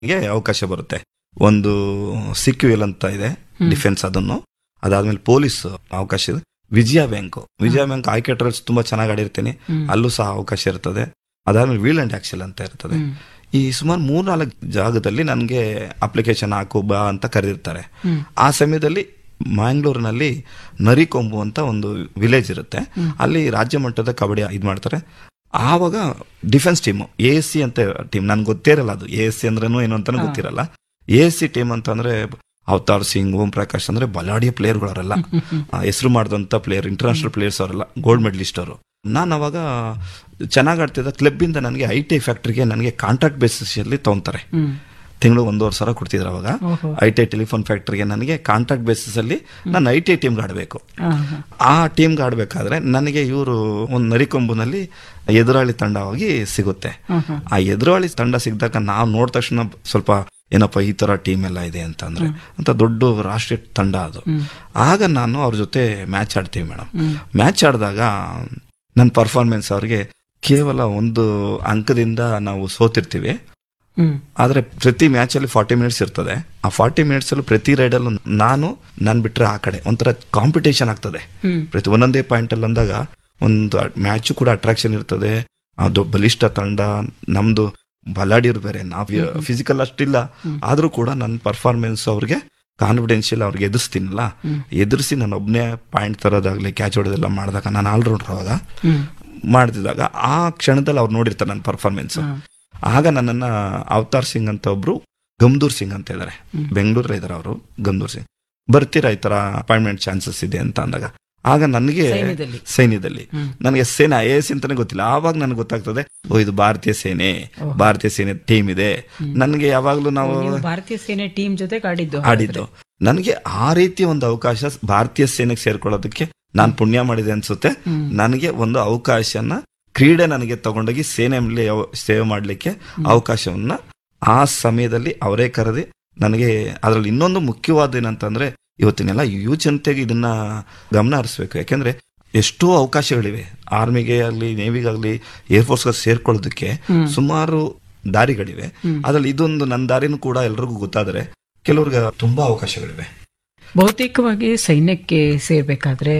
ಗೆ ಅವಕಾಶ ಬರುತ್ತೆ ಒಂದು ಸಿಕ್ಯುಎಲ್ ಅಂತ ಇದೆ ಡಿಫೆನ್ಸ್ ಅದನ್ನು ಅದಾದ್ಮೇಲೆ ಪೊಲೀಸ್ ಅವಕಾಶ ಇದೆ ವಿಜಯ ಬ್ಯಾಂಕ್ ವಿಜಯ ಬ್ಯಾಂಕ್ ಆಯ್ಕೆ ಟ್ರಲ್ಸ್ ತುಂಬಾ ಚೆನ್ನಾಗಿ ಆಡಿರ್ತೀನಿ ಅಲ್ಲೂ ಸಹ ಅವಕಾಶ ಇರ್ತದೆ ಅದಾದ್ಮೇಲೆ ವೀಲ್ ಅಂಡ್ ಆಕ್ಸೆಲ್ ಅಂತ ಇರ್ತದೆ ಈ ಸುಮಾರು ಮೂರ್ನಾಲ್ಕು ಜಾಗದಲ್ಲಿ ನನಗೆ ಅಪ್ಲಿಕೇಶನ್ ಹಾಕು ಬಾ ಅಂತ ಕರೆದಿರ್ತಾರೆ ಆ ಸಮಯದಲ್ಲಿ ಮ್ಯಾಂಗ್ಳೂರಿನಲ್ಲಿ ನರಿಕೊಂಬು ಅಂತ ಒಂದು ವಿಲೇಜ್ ಇರುತ್ತೆ ಅಲ್ಲಿ ರಾಜ್ಯ ಮಟ್ಟದ ಕಬಡ್ಡಿ ಇದು ಮಾಡ್ತಾರೆ ಆವಾಗ defence team A S C ಅಂತ ಟೀಮ್ ನನ್ಗೆ ಗೊತ್ತೇ ಇರಲ್ಲ ಅದು ಎ ಎಸ್ ಸಿ ಅಂದ್ರೇನು ಏನು ಅಂತಾನು ಗೊತ್ತಿರಲ್ಲ ಎ ಎಸ್ ಸಿ ಟೀಮ್ ಅಂತಂದ್ರೆ ಅವತಾರ್ ಸಿಂಗ್ ಓಂ ಪ್ರಕಾಶ್ ಅಂದ್ರೆ ಬಲಾಢ್ಯ ಪ್ಲೇಯರ್ಗಳು ಅವರೆಲ್ಲ ಹೆಸರು ಮಾಡಿದಂತ ಪ್ಲೇಯರ್ ಇಂಟರ್ನ್ಯಾಷನಲ್ ಪ್ಲೇಯರ್ಸ್ ಅವರೆಲ್ಲ ಗೋಲ್ಡ್ ಮೆಡಲಿಸ್ಟ್ ಅವರು ನಾನು ಅವಾಗ ಚೆನ್ನಾಗಿ ಆಡ್ತಿದ್ದ ಕ್ಲಬ್ಬಿಂದ ನನಗೆ ಐ ಟಿ ಫ್ಯಾಕ್ಟ್ರಿಗೆ ನನಗೆ ಕಾಂಟ್ರಾಕ್ಟ್ ಬೇಸಿಸ್ ಅಲ್ಲಿ ತಗೊಂತಾರೆ ತಿಂಗಳು ಒಂದೂವರೆ ಸಾವಿರ ಕೊಡ್ತಿದ್ರು ಅವಾಗ ಐ ಟಿ ಐ ಟೆಲಿಫೋನ್ ಫ್ಯಾಕ್ಟ್ರಿಗೆ ನನಗೆ ಕಾಂಟ್ರಾಕ್ಟ್ ಬೇಸಿಸ್ ಅಲ್ಲಿ ನಾನು ಐ ಟಿ ಐ ಟೀಮ್ಗೆ ಆಡಬೇಕು ಆ ಟೀಮ್ಗೆ ಆಡಬೇಕಾದ್ರೆ ನನಗೆ ಇವರು ಒಂದು ನರಿಕೊಂಬುನಲ್ಲಿ ಎದುರಾಳಿ ತಂಡವಾಗಿ ಸಿಗುತ್ತೆ ಆ ಎದುರಾಳಿ ತಂಡ ಸಿಗ್ದಾಗ ನಾವು ನೋಡಿದ ತಕ್ಷಣ ಸ್ವಲ್ಪ ಏನಪ್ಪ ಈ ತರ ಟೀಮ್ ಎಲ್ಲ ಇದೆ ಅಂತ ಅಂದ್ರೆ ಅಂತ ದೊಡ್ಡ ರಾಷ್ಟ್ರೀಯ ತಂಡ ಅದು ಆಗ ನಾನು ಅವ್ರ ಜೊತೆ ಮ್ಯಾಚ್ ಆಡ್ತೀವಿ ಮೇಡಮ್ ಮ್ಯಾಚ್ ಆಡಿದಾಗ ನನ್ನ ಪರ್ಫಾರ್ಮೆನ್ಸ್ ಅವ್ರಿಗೆ ಕೇವಲ ಒಂದು ಅಂಕದಿಂದ ನಾವು ಸೋತಿರ್ತೀವಿ ಆದ್ರೆ ಪ್ರತಿ ಮ್ಯಾಚ್ ಅಲ್ಲಿ ಫಾರ್ಟಿ ಮಿನಿಟ್ಸ್ ಇರ್ತದೆ ಆ ಫಾರ್ಟಿ ಮಿನಿಟ್ಸ್ ಅಲ್ಲಿ ಪ್ರತಿ ರೈಡ್ ಅಲ್ಲೂ ನಾನು ನಾನ್ ಬಿಟ್ರೆ ಆ ಕಡೆ ಒಂಥರ ಕಾಂಪಿಟೇಷನ್ ಆಗ್ತದೆ ಪ್ರತಿ ಒಂದೊಂದೇ ಪಾಯಿಂಟ್ ಅಲ್ಲಿ ಅಂದಾಗ ಒಂದು ಮ್ಯಾಚ್ ಕೂಡ ಅಟ್ರಾಕ್ಷನ್ ಇರ್ತದೆ ಅದು ಬಲಿಷ್ಠ ತಂಡ ನಮ್ದು ಬಲಾಡಿರ್ ಬೇರೆ ನಾವ್ ಫಿಸಿಕಲ್ ಅಷ್ಟಿಲ್ಲ ಆದ್ರೂ ಕೂಡ ನನ್ನ ಪರ್ಫಾರ್ಮೆನ್ಸ್ ಅವ್ರಿಗೆ ಕಾನ್ಫಿಡೆನ್ಷಿಯಲ್ ಅವ್ರಿಗೆ ಎದುರಿಸ್ತೀನಲ್ಲ ಎದುರಿಸಿ ನಾನು ಒಬ್ನೇ ಪಾಯಿಂಟ್ ತರೋದಾಗ್ಲಿ ಕ್ಯಾಚ್ ಹೊಡೆದೆಲ್ಲ ಮಾಡಿದಾಗ ನಾನು ಆಲ್ರೌಂಡರ್ ಅವಾಗ ಮಾಡ್ತಿದ್ದಾಗ ಆ ಕ್ಷಣದಲ್ಲಿ ಅವ್ರು ನೋಡಿರ್ತಾರೆ ನನ್ನ ಪರ್ಫಾರ್ಮೆನ್ಸ್ ಆಗ ನನ್ನನ್ನ ಅವತಾರ್ ಸಿಂಗ್ ಅಂತ ಒಬ್ರು ಗಮ್ದೂರ್ ಸಿಂಗ್ ಅಂತ ಇದಾರೆ ಬೆಂಗಳೂರಲ್ಲಿ ಇದಾರೆ ಅವರು ಗಮ್ದೂರ್ ಸಿಂಗ್ ಬರ್ತೀರಾ ಈ ತರ ಅಪಾಯಿಂಟ್ಮೆಂಟ್ ಚಾನ್ಸಸ್ ಇದೆ ಅಂತ ಅಂದಾಗ ಆಗ ನನಗೆ ಸೈನ್ಯದಲ್ಲಿ. ಸೈನ್ಯದಲ್ಲಿ ನನಗೆ ಸೇನೆ ಐ ಎಸ್ ಅಂತಾನೆ ಗೊತ್ತಿಲ್ಲ ಆವಾಗ ನನಗೆ ಗೊತ್ತಾಗ್ತದೆ ಓ ಇದು ಭಾರತೀಯ ಸೇನೆ ಭಾರತೀಯ ಸೇನೆ ಟೀಮ್ ಇದೆ ನನಗೆ ಯಾವಾಗ್ಲೂ ನಾವು ನೀವು ಭಾರತೀಯ ಸೇನೆ ಟೀಮ್ ಜೊತೆ ಆಡಿದ್ದು ಆಡಿದ್ದು ನನಗೆ ಆ ರೀತಿ ಒಂದು ಅವಕಾಶ ಭಾರತೀಯ ಸೇನೆಗೆ ಸೇರ್ಕೊಳ್ಳೋದಕ್ಕೆ ನಾನು ಪುಣ್ಯ ಮಾಡಿದೆ ಅನ್ಸುತ್ತೆ ನನಗೆ ಒಂದು ಅವಕಾಶನ ಕ್ರೀಡೆ ನನಗೆ ತಗೊಂಡೋಗಿ ಸೇನೆಯಲ್ಲಿ ಯಾವ- ಸೇವೆ ಮಾಡ್ಲಿಕ್ಕೆ ಅವಕಾಶವನ್ನ ಆ ಸಮಯದಲ್ಲಿ ಅವರೇ ಕರೆದಿ ನನಗೆ ಅದರಲ್ಲಿ ಇನ್ನೊಂದು ಮುಖ್ಯವಾದ ಏನಂತಂದ್ರೆ ಇವತ್ತಿನೆಲ್ಲ ಯುವ ಜನತೆಗೆ ಇದನ್ನ ಗಮನ ಹರಿಸ್ಬೇಕು ಯಾಕೆಂದ್ರೆ ಎಷ್ಟೋ ಅವಕಾಶಗಳಿವೆ ಆರ್ಮಿಗೆ ಆಗಲಿ ನೇವಿಗಾಗ್ಲಿ ಏರ್ಫೋರ್ಸ್ಗೆ ಸೇರ್ಕೊಳ್ಳೋದಕ್ಕೆ ಸುಮಾರು ದಾರಿಗಳಿವೆ ಅದ್ರಲ್ಲಿ ಇದೊಂದು ನನ್ನ ದಾರಿನೂ ಕೂಡ ಎಲ್ರಿಗೂ ಗೊತ್ತಾದರೆ ಕೆಲವ್ರಿಗೆ ತುಂಬಾ ಅವಕಾಶಗಳಿವೆ ಬಹುತೇಕವಾಗಿ ಸೈನ್ಯಕ್ಕೆ ಸೇರ್ಬೇಕಾದ್ರೆ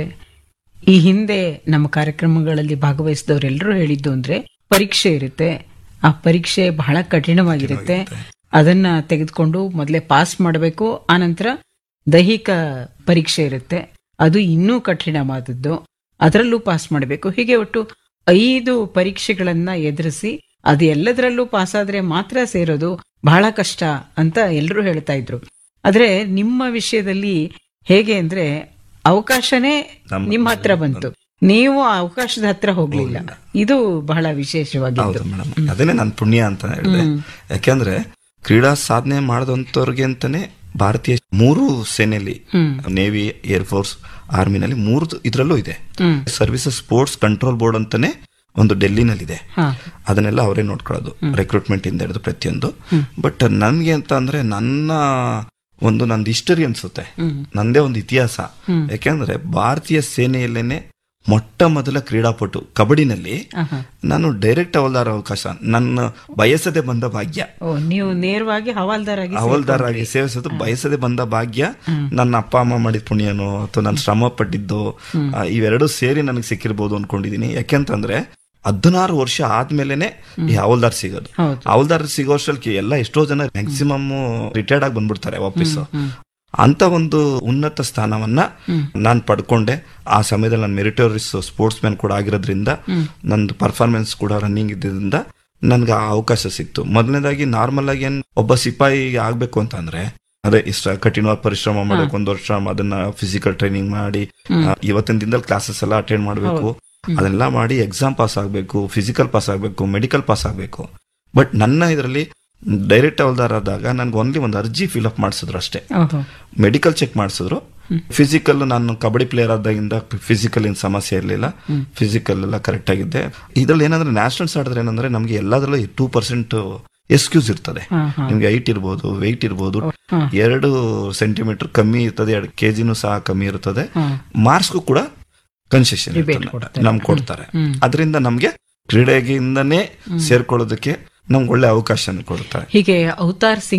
ಈ ಹಿಂದೆ ನಮ್ಮ ಕಾರ್ಯಕ್ರಮಗಳಲ್ಲಿ ಭಾಗವಹಿಸಿದವರೆಲ್ಲರೂ ಹೇಳಿದ್ದು ಅಂದ್ರೆ ಪರೀಕ್ಷೆ ಇರುತ್ತೆ ಆ ಪರೀಕ್ಷೆ ಬಹಳ ಕಠಿಣವಾಗಿರುತ್ತೆ ಅದನ್ನ ತೆಗೆದುಕೊಂಡು ಮೊದಲೇ ಪಾಸ್ ಮಾಡಬೇಕು ಆನಂತರ ದೈಹಿಕ ಪರೀಕ್ಷೆ ಇರುತ್ತೆ ಅದು ಇನ್ನೂ ಕಠಿಣವಾದದ್ದು ಅದರಲ್ಲೂ ಪಾಸ್ ಮಾಡಬೇಕು ಹೀಗೆ ಒಟ್ಟು ಐದು ಪರೀಕ್ಷೆಗಳನ್ನ ಎದುರಿಸಿ ಅದು ಎಲ್ಲದರಲ್ಲೂ ಪಾಸ್ ಆದ್ರೆ ಮಾತ್ರ ಸೇರೋದು ಬಹಳ ಕಷ್ಟ ಅಂತ ಎಲ್ಲರೂ ಹೇಳ್ತಾ ಇದ್ರು ಆದ್ರೆ ನಿಮ್ಮ ವಿಷಯದಲ್ಲಿ ಹೇಗೆ ಅಂದ್ರೆ ಅವಕಾಶನೇ ನಮ್ಮ- ನಿಮ್ಮ ಹತ್ರ ಬಂತು ನೀವು ಆ ಅವಕಾಶದ ಹತ್ರ ಹೋಗ್ಲಿಲ್ಲ ಇದು ಬಹಳ ವಿಶೇಷವಾಗಿದ್ದು ಹೌದು ಮೇಡಮ್ ಅದನ್ನೇ ನನ್ನ ಪುಣ್ಯ ಅಂತ ಹೇಳಿದೆ ಯಾಕೆಂದ್ರೆ ಕ್ರೀಡಾ ಸಾಧನೆ ಮಾಡಿದಂತವ್ರಿಗೆ ಅಂತಾನೆ ಭಾರತೀಯ ಮೂರು ಸೇನೆಯಲ್ಲಿ ನೇವಿ ಏರ್ ಫೋರ್ಸ್ ಆರ್ಮಿನಲ್ಲಿ ಮೂರು ಇದ್ರಲ್ಲೂ ಇದೆ ಹ್ಮ್. ಸರ್ವಿಸಸ್ ಸ್ಪೋರ್ಟ್ಸ್ ಕಂಟ್ರೋಲ್ ಬೋರ್ಡ್ ಅಂತಾನೆ ಒಂದು ಡೆಲ್ಲಿನಲ್ಲಿದೆ ಹಾ ಅದನ್ನೆಲ್ಲ ಅವರೇ ನೋಡ್ಕೊಳ್ಳೋದು ರೆಕ್ರೂಟ್ಮೆಂಟ್ ಇಂದ ಹಿಡಿದು ಪ್ರತಿಯೊಂದು ಬಟ್ ನನ್ಗೆ ಅಂತ ಅಂದ್ರೆ ನನ್ನ ಒಂದು ನಂದು ಹಿಸ್ಟರಿ ಅನ್ಸುತ್ತೆ ನಂದೇ ಒಂದು ಇತಿಹಾಸ ಯಾಕೆಂದ್ರೆ ಭಾರತೀಯ ಸೇನೆಯಲ್ಲೇನೆ ಮೊಟ್ಟ ಮೊದಲ ಕ್ರೀಡಾಪಟು ಕಬಡ್ಡಿನಲ್ಲಿ ಆಹಾ. ನಾನು ಡೈರೆಕ್ಟ್ ಹವಲ್ದಾರ ಅವಕಾಶ ನನ್ನ ಬಯಸದೆ ಬಂದ ಭಾಗ್ಯ ಓ ನೀವು ನೇರವಾಗಿ ಹವಾಲ್ದಾರಾಗಿ ಹವಲ್ದಾರ್ ಆಗಿ ಸೇವಿಸೋದು ಬಯಸದೆ ಬಂದ ಭಾಗ್ಯ ನನ್ನ ಅಪ್ಪ ಅಮ್ಮ ಮಾಡಿದ ಪುಣ್ಯನೋ ಅಥವಾ ನಾನು ಶ್ರಮ ಪಟ್ಟಿದ್ದು ಆ, ಇವೆರಡು ಸೇರಿ ನನಗೆ ಸಿಕ್ಕಿರ್ಬೋದು ಅನ್ಕೊಂಡಿದೀನಿ ಯಾಕೆಂತಂದ್ರೆ ಹದಿನಾರು ವರ್ಷ ಆದ್ಮೇಲೆನೆ ಈ ಹವಲ್ದಾರ್ ಸಿಗೋದು ಹೌದು. ಹವಲ್ದಾರ್ ಸಿಗೋ ಅಷ್ಟ್ರಲ್ಲಿ ಎಲ್ಲ ಎಷ್ಟೋ ಜನ ಮ್ಯಾಕ್ಸಿಮಮ್ ರಿಟೈರ್ಡ್ ಆಗಿ ಬಂದ್ಬಿಡ್ತಾರೆ ವಾಪಸ್ ಅಂತ ಒಂದು ಉನ್ನತ ಸ್ಥಾನವನ್ನ ನಾನು ಪಡ್ಕೊಂಡೆ ಆ ಸಮಯದಲ್ಲಿ ನಾನು ಮೆರಿಟೋರಿಸ್ ಸ್ಪೋರ್ಟ್ಸ್ ಮ್ಯಾನ್ ಕೂಡ ಆಗಿರೋದ್ರಿಂದ ನಂದು ಪರ್ಫಾರ್ಮೆನ್ಸ್ ಕೂಡ ರನ್ನಿಂಗ್ ಇದ್ದಿದ್ದರಿಂದ ನನ್ಗೆ ಆ ಅವಕಾಶ ಸಿಕ್ತು ಮೊದಲನೇದಾಗಿ ನಾರ್ಮಲ್ ಆಗಿ ಏನ್ ಒಬ್ಬ ಸಿಪಾಯಿ ಆಗ್ಬೇಕು ಅಂತ ಅಂದ್ರೆ ಅದೇ ಇಷ್ಟ ಕಠಿಣವಾದ ಪರಿಶ್ರಮ ಮಾಡಬೇಕು ಒಂದು ವರ್ಷ ಅದನ್ನ ಫಿಸಿಕಲ್ ಟ್ರೈನಿಂಗ್ ಮಾಡಿ ಆ, ಇವತ್ತಿನ ದಿನದಲ್ಲಿ ಕ್ಲಾಸಸ್ ಎಲ್ಲ ಅಟೆಂಡ್ ಮಾಡಬೇಕು ಅದನ್ನೆಲ್ಲ ಮಾಡಿ ಎಕ್ಸಾಮ್ ಪಾಸ್ ಆಗಬೇಕು ಫಿಸಿಕಲ್ ಪಾಸ್ ಆಗಬೇಕು ಮೆಡಿಕಲ್ ಪಾಸ್ ಆಗಬೇಕು ಬಟ್ ನನ್ನ ಇದರಲ್ಲಿ ಡೈರೆಕ್ಟ್ ಹವಲ್ದಾರ್ ಆದಾಗ ನನ್ಗೆ ಓನ್ಲಿ ಒಂದು ಅರ್ಜಿ ಫಿಲ್ ಅಪ್ ಮಾಡಿಸಿದ್ರು ಅಷ್ಟೇ ಓಹೋ ಮೆಡಿಕಲ್ ಚೆಕ್ ಮಾಡಿಸಿದ್ರು ಫಿಸಿಕಲ್ ನಾನು ಕಬಡ್ಡಿ ಪ್ಲೇಯರ್ ಆದಾಗಿಂದ ಫಿಸಿಕಲ್ ಏನ್ ಸಮಸ್ಯೆ ಇರಲಿಲ್ಲ ಫಿಸಿಕಲ್ ಎಲ್ಲ ಕರೆಕ್ಟ್ ಆಗಿದ್ದೆ ಇದ್ರಲ್ಲಿ ಏನಂದ್ರೆ ನ್ಯಾಷನಲ್ಸ್ ಆಡಿದ್ರೆ ಏನಂದ್ರೆ ನಮ್ಗೆ ಎಲ್ಲದರಲ್ಲೂ ಟೂ ಪರ್ಸೆಂಟ್ ಎಕ್ಸ್ಕ್ಯೂಸ್ ಇರ್ತದೆ ಹಾ, ಹಾ. ನಿಮ್ಗೆ ಹೈಟ್ ಇರ್ಬೋದು ವೆಯ್ಟ್ ಇರ್ಬೋದು ಎರಡು ಸೆಂಟಿಮೀಟರ್ ಕಮ್ಮಿ ಇರ್ತದೆ ಎರಡು ಕೆಜಿನೂ ಸಹ ಕಮ್ಮಿ ಇರ್ತದೆ ಮಾರ್ಕ್ಸ್ಗೂ ಕೂಡ ಕನ್ಸೆಷನ್ Rebate ಕೊಡ್ತಾರೆ. ನಮ್ಗೆ ಕೊಡ್ತಾರೆ ಅದರಿಂದ ನಮ್ಗೆ ಕ್ರೀಡೆಗಿಂದನೇ ಸೇರ್ಕೊಳ್ಳೋದಕ್ಕೆ ನಮ್ಗೆ ಒಳ್ಳೆ ಅವಕಾಶ ಕೊಡ್ತಾರೆ ಹೀಗೆ ಅವತಾರ್ ಸಿಂಗ್